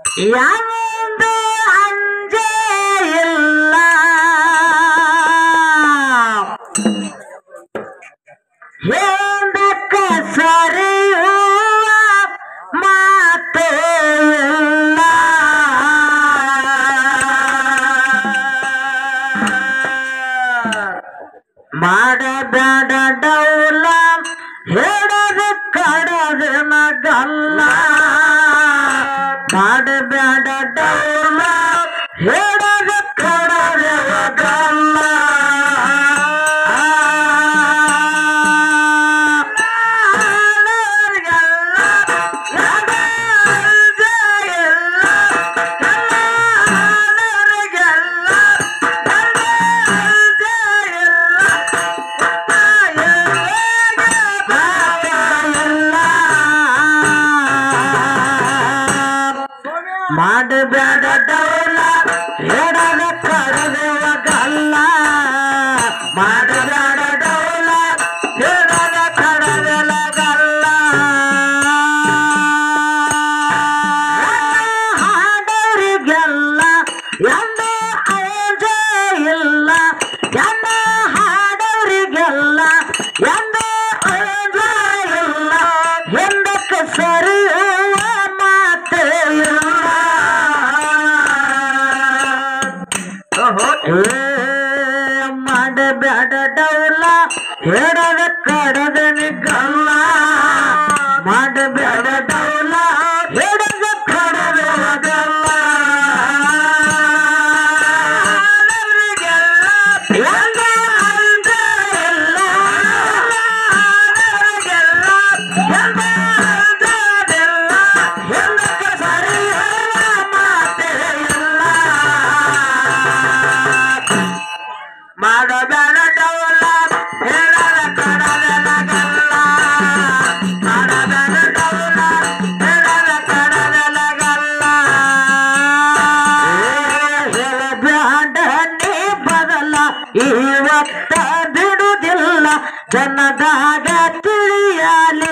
ಯಾವೊಂದು ಅಂಜೆ ಇಲ್ಲ ಹೇಳಕ್ಕ ಸರಿಯುವ ಮಾತು ಇಲ್ಲ ಮಾಡಬೇಡ ಡೌಲ ಹೇಳದ ಕಡದ ಮಗಲ್ಲ ಮಾಡಬೇಡ ಡೌಲ ಹೇಳದ ಕಡದ ಮಗಲ್ಲ ಮಾಡಬೇಡ ಡೌಲ ಎಡದ ಕಡದವ ಗಲ್ಲ ಮಾಡಬೇಡ ಡೌಲ ಎಡದ ಕಡದಲ ಗಲ್ಲ ಹಾಡೋರಿಗೆಲ್ಲ ಎಂದ ಅಳಜ ಇಲ್ಲ ಎಂದ ಹಾಡೋರಿಗೆಲ್ಲ ಎಂದ ಅಳಜ ಇಲ್ಲ ಎಂದಕ್ಕೆ ಸರಿಯುವ ಮಾತು ಇಲ್ಲ ಏ ಮಾಡಬೇಡ ಡೌಲ ಹೇಳದ ಕಡದ ನಿಗಲ್ಲ ಮಾಡಬೇಡ ಡೌಲ ಹೇಳದ ಕಡದ ಗಲ್ಲ ಎಲ್ಲ ಅಂದ ಎಲ್ಲ ಎಲ್ಲ ಅಂದದೆಲ್ಲ ಎಲ್ಲಕ್ಕೆ ಸರಿಯಾದ ಮಾತೇ ಇಲ್ಲ ಮಾಡಬೇಡ ಡೌಲ ಹೇಳದ ಕಡದಲಗಲ್ಲ ಮಾಡಬೇಡ ಡೌಲ ಹೇಳದ ಕಡದಲಗಲ್ಲ ಹೇಳಬೇಡ ನೀ ಬದಲ ಇವತ್ತ ಬಿಡುವುದಿಲ್ಲ ಜನದಾಗ ತಿಳಿಯಲಿ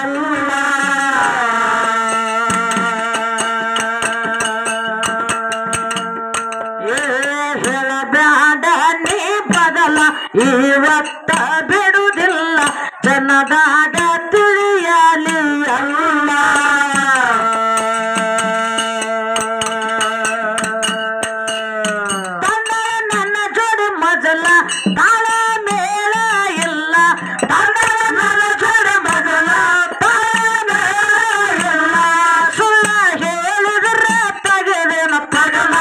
ಅಲ್ಲ ಏ ಹೇಳಬೇಡ ನೀ ಬದಲ ಇವತ್ತ ಬಿಡುವುದಿಲ್ಲ ಜನದಾಗ ತಿಳಿಯಲಿ ಅಲ್ಲ ತಂದ ನನ್ನ ಜೋಡಿ ಮೊದಲ ತಾಳ ಮೇಳ ಇಲ್ಲ ತಂದ ನನ್ನ ಜೋಡಿ ಮೊದಲ ತಾಳ ಮೇಳ ಇಲ್ಲ ಸುಳ್ಳ ಹೇಳಿದ್ರ ತಗದೇನ ತಗಲ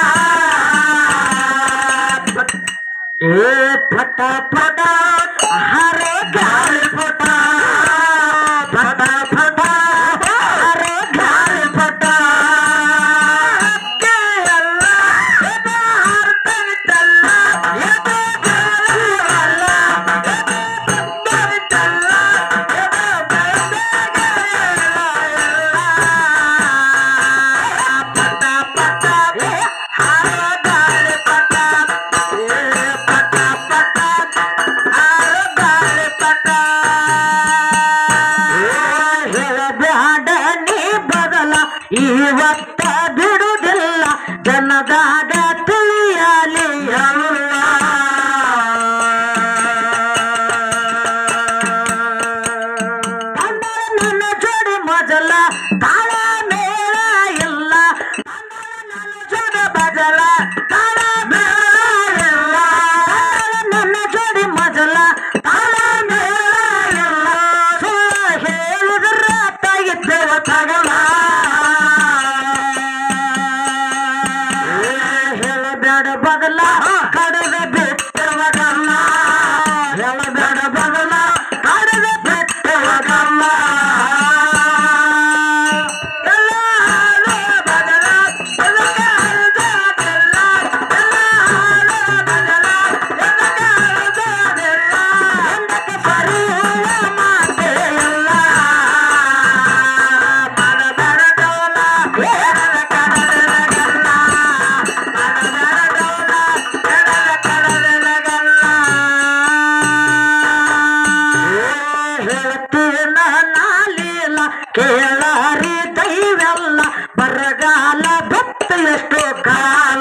ಏ ಪಟ ಪಟ ಹರೆ ಗಾಳಿ ಪಟ ಪಟ ಪಟ ಹರೆ ಗಾಳಿ ಪಟ ಕೇಳಲ್ಲ ಎದೆ ಹಾರ್ತವಿದ್ದಲ್ಲ ಎದೆ ಗಾಳಿಯಲ್ಲ ಎದೆ ಹಾರ್ತವಿದ್ದಲ್ಲ ಎದೆ ಬೆಳಗಾಯಲ್ಲ ಪಟ ಪಟ ಹಾರ ಗಾಳಿ ಪಟ ಏ ಪಟ ಪಟ ಹಾರ ಗಾಳಿ ಪಟ ಹೇಳಬೇಡ ನೀ ಬದಲ ಇವತ್ತ ಬಿಡುವುದಿಲ್ಲ ಜನದಾಗ ತಿಳಿಯಲಿ ಅಲ್ಲ ತಂದ ನನ್ನ ಜೋಡಿ ಮೊದಲ ತಾಳ ಮೇಳ ಇಲ್ಲ ತಂದ ನನ್ನ ಜೋಡಿ ಬದಲ ತಾಳ ಮೇಳ ಇಲ್ಲ ನನ್ನ ಜೋಡಿ ಮೊದಲ ತಾಳ ಮೇಳ ಇಲ್ಲ ಸುಳ್ಳ ಹೇಳಿದ್ರ ತೆಗಿದ್ದೇವ ತಗಲ ಹೇಳಬೇಡ ಬದಲ ಕಡದ ಬಿಟ್ಟವಗಲ್ಲ ಹೇಳಬೇಡ ಬದಲ ಕಡದ ಬಿಟ್ಟವಗಲ್ಲ ಎಲ್ಲ ಹಾಳು ಬದಲ ಎದಕ್ಕೆ ಅಳ್ದೋದಿಲ್ಲ? ಎಲ್ಲ ಹಾಳು ಬದಲ ಎದಕ್ಕೆ ಅಳ್ದೋದಿಲ್ಲ? ಎಂದಕ್ಕೆ ಸರಿಯುವ ಮಾತೇ ಇಲ್ಲ. ಮಾಡಬೇಡ ಡೌಲ, ಹೇಳದ ಕಡಲಗಲ್ಲ. ಮಾಡಬೇಡ ಡೌಲ, ಹೇಳದ ಕಡಲಗಲ್ಲ. ಹೇಳ್ತೀನ ನಾಲಿಲ್ಲ ಕೇಳಾರಿ ದೈವೆಲ್ಲ ಬರಗಾಲ ಬೆತ್ತ ಬೆತ್ತ ಎಷ್ಟು ಕಾಲ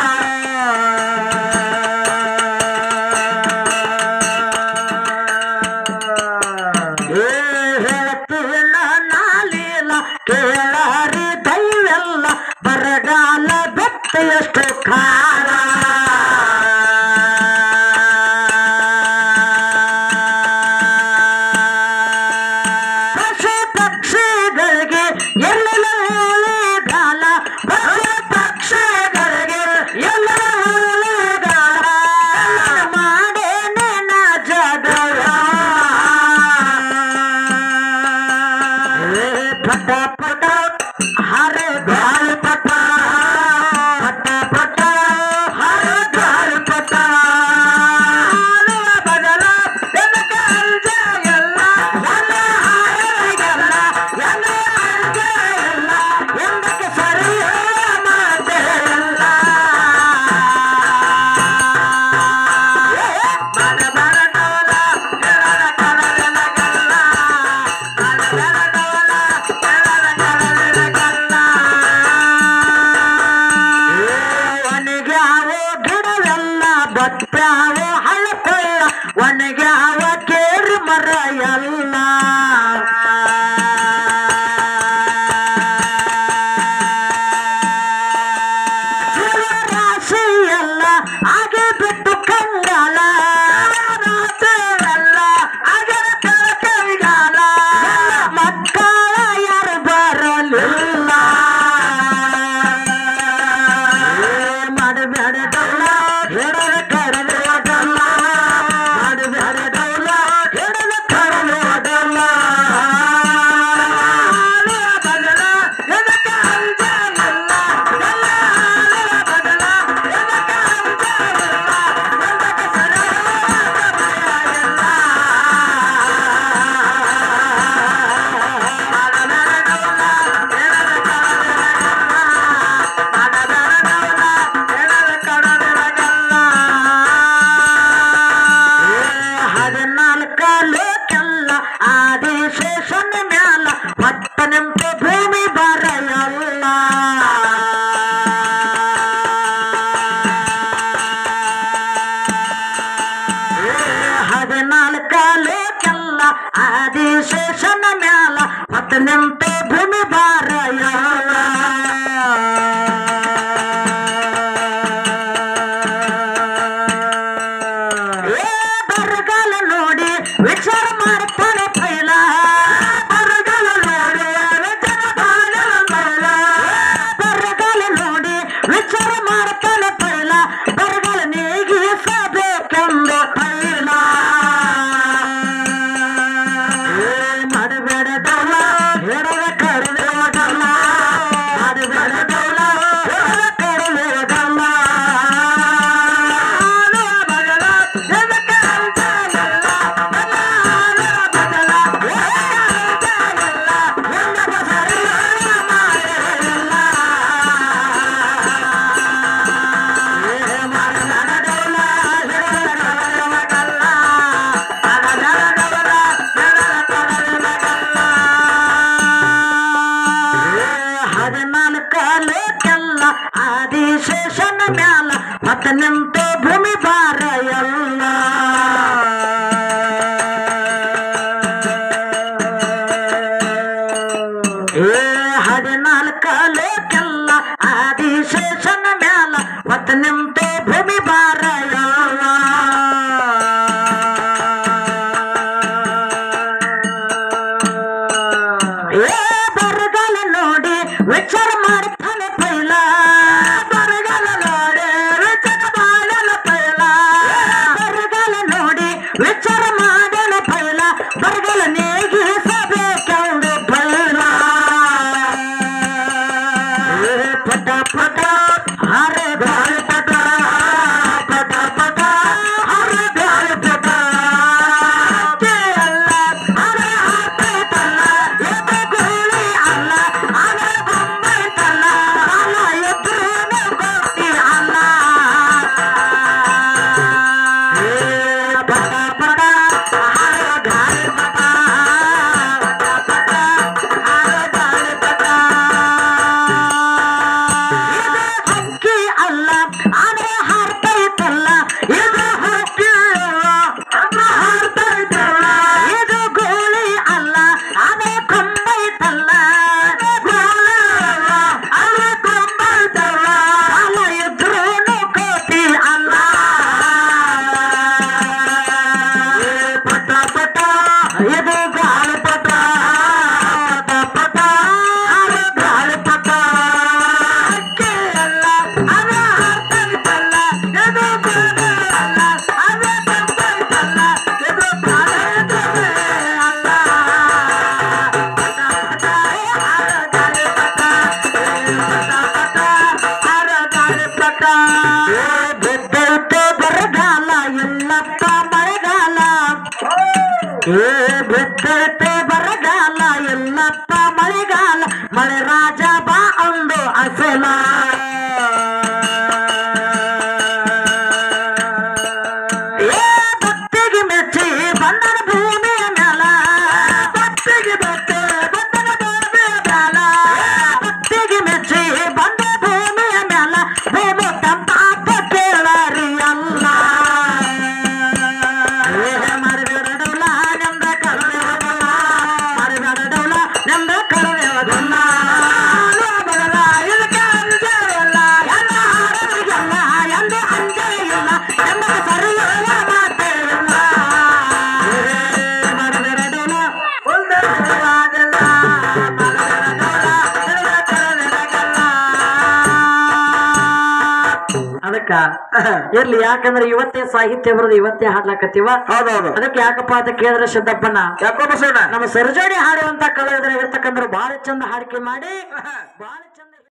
ಏ ಹೇಳ್ತೀನ ನಾಲಿಲ್ಲ ಕೇಳಾರಿ ದೈವೆಲ್ಲ ಬರಗಾಲ ಬೆತ್ತ ಎಷ್ಟು ಕಾಲ ಪಶು ಪಕ್ಷಿಗಳಿಗೆ ಎಲ್ಲ ಗಾಲ ಪಶು ಪಕ್ಷಿಗಳಿಗೆ ಎಲ್ಲ ಗಾಲ ಮಾಡೇನೆ ನಾ ಜಗವ ಏ ಪಟ ಪಟ ಹರೆ ಗಾಳ ಪಟ ಪಟ ಪಟ ಹರೆ ಗಾಳ ಪಟ ಹಾಲುವ ಬದಲ ಬೆನಕ ಅಲ್ಜ ಎಲ್ಲ ಎಲ್ಲ ಹಾಳೆಗೆಲ್ಲ ಎಲ್ಲ ಅಲ್ಜ ಎಲ್ಲ ಎಂದಕ್ಕೆ ಸರಿಯ ಮಾತೆಲ್ಲ ಬಡ ಬಡ ಡೋಲ ಎಳದ ಕಡಲೆಲ ಗಲ್ಲ ಬಡ ಬಡ ಡೋಲ ಎಳದ ಕಡಲೆಲ ಗಲ್ಲ ಒಣಗ್ಯಾವ ಗಿಡವೆಲ್ಲ ಬತ್ತಾವ ಹಳಕೊಳ್ಳ ಒಣಗ್ಯಾವ ಕೇರಿ ಮರ ಎಲ್ಲ ರಾಶಿ ಎಲ್ಲ ಹಾಗೆ ಬಿಟ್ಟು ಕಂಗಾಲ ಎಲ್ಲ ಆಗರ ಕೈಗಾಲ ಮಕ್ಕಳ ಯಾರು ಬರಲಿಲ್ಲ ಮಾಡಬೇಡ ಡೌಲ ಹಿಡದ ಕರಲು ಡಲ್ಲ ಮಾಡಬೇಡ ಡೌಲ ಹಿಡದ ಕರಲು ಡಲ್ಲ ಬದಲ ಎದಕ ಅಂಜ ಇಲ್ಲ ಎಲ್ಲ ಬದಲ ಎದಕ ಅಂಜ ಇಲ್ಲ ಎಂದಕ್ಕೆ ಹದಿನಾಲ್ಕ ಲೋಕೆಲ್ಲ ಆದಿಶೇಷನ ಮ್ಯಾಲ ಮತ್ತ ನಿಂತು ಭೂಮಿ ಬರಲ್ಲ ಹದಿನಾಲ್ಕ ಲೋಕೆಲ್ಲ ಆದಿಶೇಷನ ಮ್ಯಾಲ ಮತ್ತ ನಿಂತು ಭೂಮಿ ಬಾರಲ್ಲ ಏ ಬರಗಾಲ ನೋಡಿ ವಿಚಾರ ಮಾಡ್ತಾನೆ ಪೈಲ ಬರಗಾಲ ನೋಡಿ ವಿಚಾರ ಮಾಡಲ ಪೈಲ ಬರಗಾಲ ನೋಡಿ ವಿಚಾರ ಮಾಡ್ತಾನೆ ಪೈಲ ಬರಗಾಲ ನೀಗಿಸಬೇಕೆಂದು ಪೈಲ ಏ ಮಾಡಬೇಡ ಡೌಲ ಹಿಡದ ಕರದೇವ ಡೌಲ ಮಾಡಬೇಡ ಡೌಲ ಹಿಡದ ಕರದೇವ ಡೌಲ ಹಾಲುವ ಬದಲ ಎದಕ್ಕೆ ಅಲ್ಜ ಎಲ್ಲ ಎಲ್ಲ ಹಾಲುವ ಬದಲ ಎದಕ್ಕೆ ಅಲ್ಜ ಎಲ್ಲ ಎಂದಕ್ಕೆ ಸರಿಯಾದ ಮಾಯೆಲ್ಲ ಏ ಮಾಡಬೇಡ ಡೌಲ ಹಿಡದ ಕರದೇವ ಡೌಲ ಮಾಡಬೇಡ ಡೌಲ ಹಿಡದ ಕರದೇವ ಡೌಲ ಹದಿನಾಲ್ಕ ಲೋಕೆಲ್ಲ ಆದಿಶೇಷನ ಮ್ಯಾಲ ಮತ್ತ ನಿಂತು ಭೂಮಿ ಬಾರ ಎಲ್ಲ ಏ ಹದಿನಾಲ್ಕ ಲೋಕೆಲ್ಲ ಆದಿಶೇಷನ ಮ್ಯಾಲ ಮತ್ತ ನಿಂತು ಭೂಮಿ ಬಾರ ಏ ಬರಗಾಲ ನೋಡಿ ವಿಚಾರ ಮಾಡ್ತಾನೆ ಪೈಲ ಬರಗಾಲ ನೋಡಿ ವಿಚಾರ ಮಾಡಲ ಪೈಲ ಬರಗಾಲ ನೋಡಿ ವಿಚಾರ ಮಾಡಲ ಪೈಲ ಬರಗಾಲ ನೇಗಿಸಬೇಕೆಂದು ಪೈಲ ಏ ಪಟ ಪಟ ಹರೆ ಗಾಳ ಪಟ ಪಟ ಪಟ ಹರೆ ಗಾಳ ಪಟ ಅಲ್ಲ ಹರೆ ಹಾಕೈತಲ್ಲ ಎದೆ ಗೋಳಿ ಅಲ್ಲ ಅದ ಬೊಂಬೈ ತುಂಬೈತಲ್ಲ ಅಲ್ಲ ತುಂಬೈತಲ್ಲ ಅಲ್ಲ ಇದ್ರೂನು ಕೋಟಿ ಅಲ್ಲ ಪಟ ಪಟ ಇದು ಗಾಳಿ ಪಟ ಪಟ ಪಟ ಅದು ಗಾಳಿ ಪಟ ಅಕ್ಕಿ ಅಲ್ಲ ಅದು ಅರ್ಥವಿಲ್ಲ ಇದು ಗೋಧಿ ಅಲ್ಲ ಅದು ತುಂಬೈತಲ್ಲ ಇದು ಕಾಲೇಜವೇ ಅಲ್ಲ ಪಟ ಪಟ ಅದು ಗಾಳಿ ಪಟ ಪಟ ಪಟ ಅದು ಗಾಳಿ ಪಟ ಬಿದ್ದೈತೆ ಬರಗಾಲ ಎಲ್ಲಪ್ಪ ಮಳೆಗಾಲ ಏ ಬಿದ್ದೈತೆ ಬರಗಾಲ ಎಲ್ಲಪ್ಪ ಮಳೆಗಾಲ ಮಳೆ ರಾಜ ಬಾ ಅಂದು ಅಸಲ ಏ ಭಕ್ತಿಗೆ ಮೆಚ್ಚಿ ಬಂದನ ಭೂಮಿಯ ಮ್ಯಾಲ ಭಕ್ತಿಗೆ ಮೆಚ್ಚಿ ಬಂದನ ಭೂಮಿಯ ಮ್ಯಾಲ ಭಕ್ತಿಗೆ ಮೆಚ್ಚಿ ಬಂದ ಭೂಮಿಯ ಮ್ಯಾಲ ಭೂಮಿ ತಂಪಾಪ ಕೇಳರಿ ಅಲ್ಲ ಮರಬೇಡಲ್ಲ ನೆಂದ ಕರುಣೆವದಲ್ಲ ಮರಬೇಡಲ್ಲ ನೆಂದ ಕರುಣೆವದಲ್ಲ ಬರಲ್ಲ ಇದಕ್ಕೆ ಅಂಜೆಯಲ್ಲ ಎಲ್ಲ ಹಾಡೋರಿಗೆಲ್ಲ ಎಂದ ಅಂಜೆ ಇಲ್ಲ ಎಂದ ಸರಿಯಲ್ಲ ಮಾತೇ ಇಲ್ಲ ಮರಬೇಡಲ್ಲ ಮುಂದೆ ಬರುವಾಗಲ್ಲ ಮರಬೇಡಲ್ಲ ನೆಂದ ಕರುಣೆವದಲ್ಲ ಅದಕ್ಕ ಇರ್ಲಿ ಯಾಕಂದ್ರೆ ಇವತ್ತೇ ಸಾಹಿತ್ಯ ಬರೋದು ಇವತ್ತೇ ಹಾಡ್ಲಾಕತ್ತೀವ ಹೌದೌದು ಅದಕ್ಕೆ ಯಾಕಪ್ಪ ಅಂತ ಕೇಳಿದ್ರೆ ಸಿದ್ದಪ್ಪನ ಯಾಕೋ ಬಸವಣ್ಣ ನಮ್ಮ ಸರಜೋಡಿ ಹಾಡುವಂತ ಕಲಾವಿದರು ಇರ್ತಕ್ಕಂಥ ಬಹಳ ಚಂದ ಹಾಡಿಕೆ ಮಾಡಿ ಬಹಳ ಚಂದ